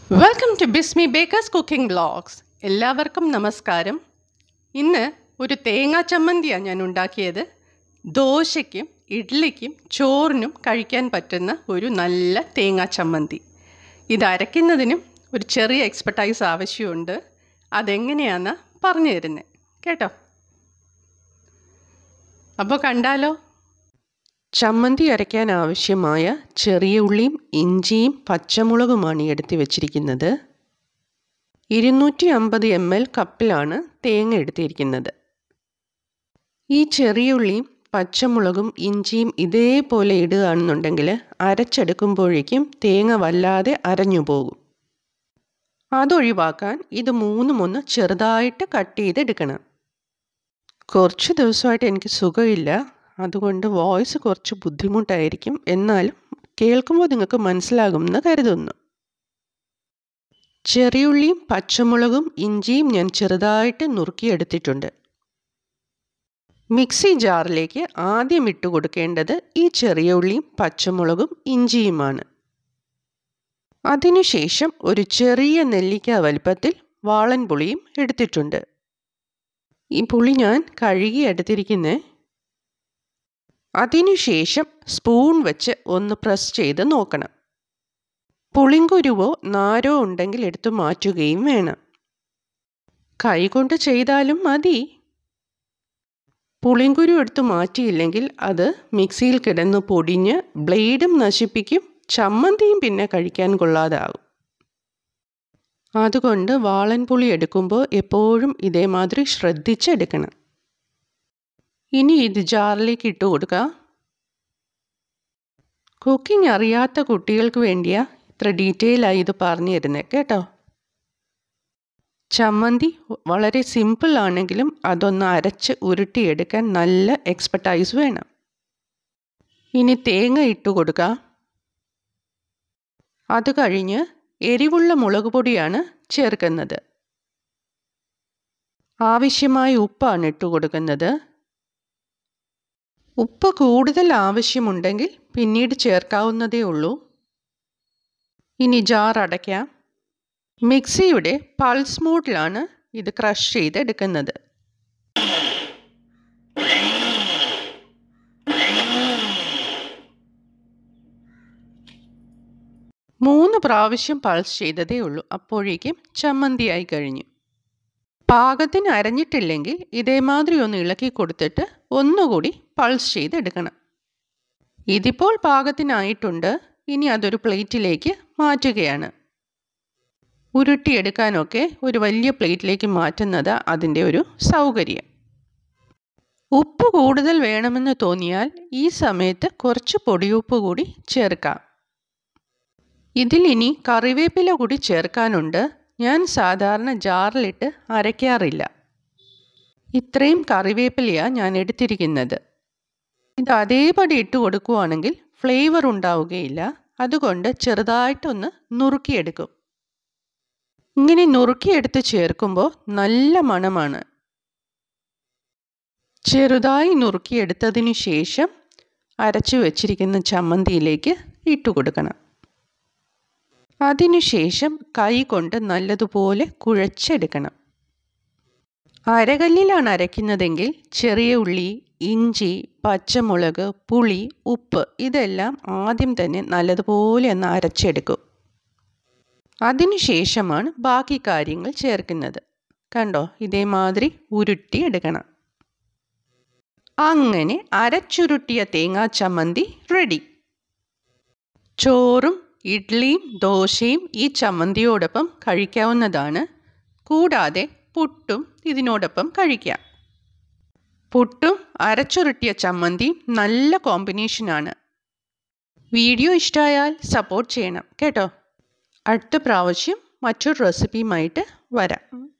welcome to Bismi bakers cooking blogs എല്ലാവർക്കും നമസ്കാരം ഇന്ന് ഒരു തേങ്ങാ ചമ്മന്തിയാണ് ഞാൻ ഉണ്ടാക്കിയത് ദോശയ്ക്കും ഇഡ്ഡലിക്കും ചോറിനും കഴിക്കാൻ പറ്റുന്ന ഒരു നല്ല തേങ്ങാ ചമ്മന്തി ഇത് അരയ്ക്കുന്നതിനും ഒരു ചെറിയ എക്സ്പെർട്ടൈസ് ആവശ്യമുണ്ട് അതെങ്ങനെയാണെന്ന് പറഞ്ഞു തരുന്നത് കേട്ടോ അപ്പോൾ കണ്ടാലോ ചമ്മന്തി അരയ്ക്കാൻ ആവശ്യമായ ചെറിയ ഉള്ളിയും ഇഞ്ചിയും പച്ചമുളകുമാണ് ഈ എടുത്ത് വെച്ചിരിക്കുന്നത് ഇരുന്നൂറ്റി അമ്പത് എം എൽ കപ്പിലാണ് തേങ്ങ എടുത്തിരിക്കുന്നത് ഈ ചെറിയ ഉള്ളിയും പച്ചമുളകും ഇഞ്ചിയും ഇതേപോലെ ഇടുകയാണെന്നുണ്ടെങ്കിൽ അരച്ചെടുക്കുമ്പോഴേക്കും തേങ്ങ വല്ലാതെ അരഞ്ഞു പോകും അതൊഴിവാക്കാൻ ഇത് മൂന്നും ഒന്ന് ചെറുതായിട്ട് കട്ട് ചെയ്തെടുക്കണം കുറച്ച് ദിവസമായിട്ട് എനിക്ക് സുഖമില്ല അതുകൊണ്ട് വോയിസ് കുറച്ച് ബുദ്ധിമുട്ടായിരിക്കും എന്നാലും കേൾക്കുമ്പോൾ നിങ്ങൾക്ക് മനസ്സിലാകുമെന്ന് കരുതുന്നു ചെറിയുള്ളിയും പച്ചമുളകും ഇഞ്ചിയും ഞാൻ ചെറുതായിട്ട് നുറുക്കിയെടുത്തിട്ടുണ്ട് മിക്സി ജാറിലേക്ക് ആദ്യം ഇട്ട് കൊടുക്കേണ്ടത് ഈ ചെറിയ ഉള്ളിയും പച്ചമുളകും ഇഞ്ചിയുമാണ് അതിനുശേഷം ഒരു ചെറിയ നെല്ലിക്ക വലിപ്പത്തിൽ വാളൻ പുളിയും എടുത്തിട്ടുണ്ട് ഈ പുളി ഞാൻ കഴുകി എടുത്തിരിക്കുന്നത് അതിനുശേഷം സ്പൂൺ വെച്ച് ഒന്ന് പ്രസ് ചെയ്ത് നോക്കണം പുളിങ്കുരുവോ നാരോ ഉണ്ടെങ്കിൽ എടുത്തു മാറ്റുകയും വേണം കൈകൊണ്ട് ചെയ്താലും മതി പുളിങ്കുരു എടുത്ത് മാറ്റിയില്ലെങ്കിൽ അത് മിക്സിയിൽ കിടന്ന് പൊടിഞ്ഞ് ബ്ലേഡും നശിപ്പിക്കും ചമ്മന്തിയും പിന്നെ കഴിക്കാൻ കൊള്ളാതാകും അതുകൊണ്ട് വാളൻ പുളി എടുക്കുമ്പോൾ എപ്പോഴും ഇതേമാതിരി ശ്രദ്ധിച്ചെടുക്കണം ഇനി ഇത് ജാറിലേക്ക് ഇട്ട് കൊടുക്കുക കുക്കിംഗ് അറിയാത്ത കുട്ടികൾക്ക് വേണ്ടിയാ ഇത്ര ഡീറ്റെയിൽ ആയി ഇത് പറഞ്ഞു തരുന്നത് കേട്ടോ ചമ്മന്തി വളരെ സിമ്പിൾ ആണെങ്കിലും അതൊന്ന് അരച്ച് ഉരുട്ടിയെടുക്കാൻ നല്ല എക്സ്പെർട്ടൈസ് വേണം ഇനി തേങ്ങ ഇട്ട് കൊടുക്കുക അത് കഴിഞ്ഞ് എരിവുള്ള മുളക് പൊടിയാണ് ചേർക്കുന്നത് ആവശ്യമായ ഉപ്പാണ് ഇട്ട് കൊടുക്കുന്നത് ഉപ്പ് കൂടുതൽ ആവശ്യമുണ്ടെങ്കിൽ പിന്നീട് ചേർക്കാവുന്നതേ ഉള്ളൂ ഇനി ജാർ അടയ്ക്കാം മിക്സിയുടെ പൾസ് മോഡിലാണ് ഇത് ക്രഷ് ചെയ്തെടുക്കുന്നത് മൂന്ന് പ്രാവശ്യം പൾസ് ചെയ്തതേ ഉള്ളൂ അപ്പോഴേക്കും ചമ്മന്തിയായി കഴിഞ്ഞു പാകത്തിന് അരഞ്ഞിട്ടില്ലെങ്കിൽ ഇതേമാതിരി ഒന്ന് ഇളക്കി കൊടുത്തിട്ട് ഒന്നുകൂടി പൾസ് ചെയ്തെടുക്കണം ഇതിപ്പോൾ പാകത്തിനായിട്ടുണ്ട് ഇനി അതൊരു പ്ലേറ്റിലേക്ക് മാറ്റുകയാണ് ഉരുട്ടിയെടുക്കാനൊക്കെ ഒരു വലിയ പ്ലേറ്റിലേക്ക് മാറ്റുന്നത് അതിൻ്റെ ഒരു സൗകര്യം ഉപ്പ് കൂടുതൽ വേണമെന്ന് തോന്നിയാൽ ഈ സമയത്ത് കുറച്ച് പൊടിയുപ്പ് കൂടി ചേർക്കാം ഇതിൽ ഇനി കറിവേപ്പില കൂടി ചേർക്കാനുണ്ട് ഞാൻ സാധാരണ ജാറിലിട്ട് അരയ്ക്കാറില്ല ഇത്രയും കറിവേപ്പിലയാണ് ഞാൻ എടുത്തിരിക്കുന്നത് ഇത് അതേപടി ഇട്ട് കൊടുക്കുകയാണെങ്കിൽ ഫ്ലേവർ ഉണ്ടാവുകയില്ല അതുകൊണ്ട് ചെറുതായിട്ടൊന്ന് നുറുക്കിയെടുക്കും ഇങ്ങനെ നുറുക്കിയെടുത്ത് ചേർക്കുമ്പോൾ നല്ല മണമാണ് ചെറുതായി നുറുക്കിയെടുത്തതിനു ശേഷം അരച്ചു വച്ചിരിക്കുന്ന ചമ്മന്തിയിലേക്ക് ഇട്ട് കൊടുക്കണം അതിനുശേഷം കൈ കൊണ്ട് നല്ലതുപോലെ കുഴച്ചെടുക്കണം അരകല്ലിലാണ് അരയ്ക്കുന്നതെങ്കിൽ ചെറിയ ഉള്ളി ഇഞ്ചി പച്ചമുളക് പുളി ഉപ്പ് ഇതെല്ലാം ആദ്യം തന്നെ നല്ലതുപോലെ ഒന്ന് അരച്ചെടുക്കും അതിനുശേഷമാണ് ബാക്കി കാര്യങ്ങൾ ചേർക്കുന്നത് കണ്ടോ ഇതേമാതിരി ഉരുട്ടി എടുക്കണം അങ്ങനെ അരച്ചുരുട്ടിയ തേങ്ങാ ചമ്മന്തി റെഡി ചോറും ഇഡ്ഡലിയും ദോശയും ഈ ചമ്മന്തിയോടൊപ്പം കഴിക്കാവുന്നതാണ് കൂടാതെ പുട്ടും ഇതിനോടൊപ്പം കഴിക്കാം പുട്ടും അരച്ചുരുട്ടിയ ചമ്മന്തിയും നല്ല കോമ്പിനേഷനാണ് വീഡിയോ ഇഷ്ടമായാൽ സപ്പോർട്ട് ചെയ്യണം കേട്ടോ അടുത്ത പ്രാവശ്യം മറ്റൊരു റെസിപ്പിയുമായിട്ട് വരാം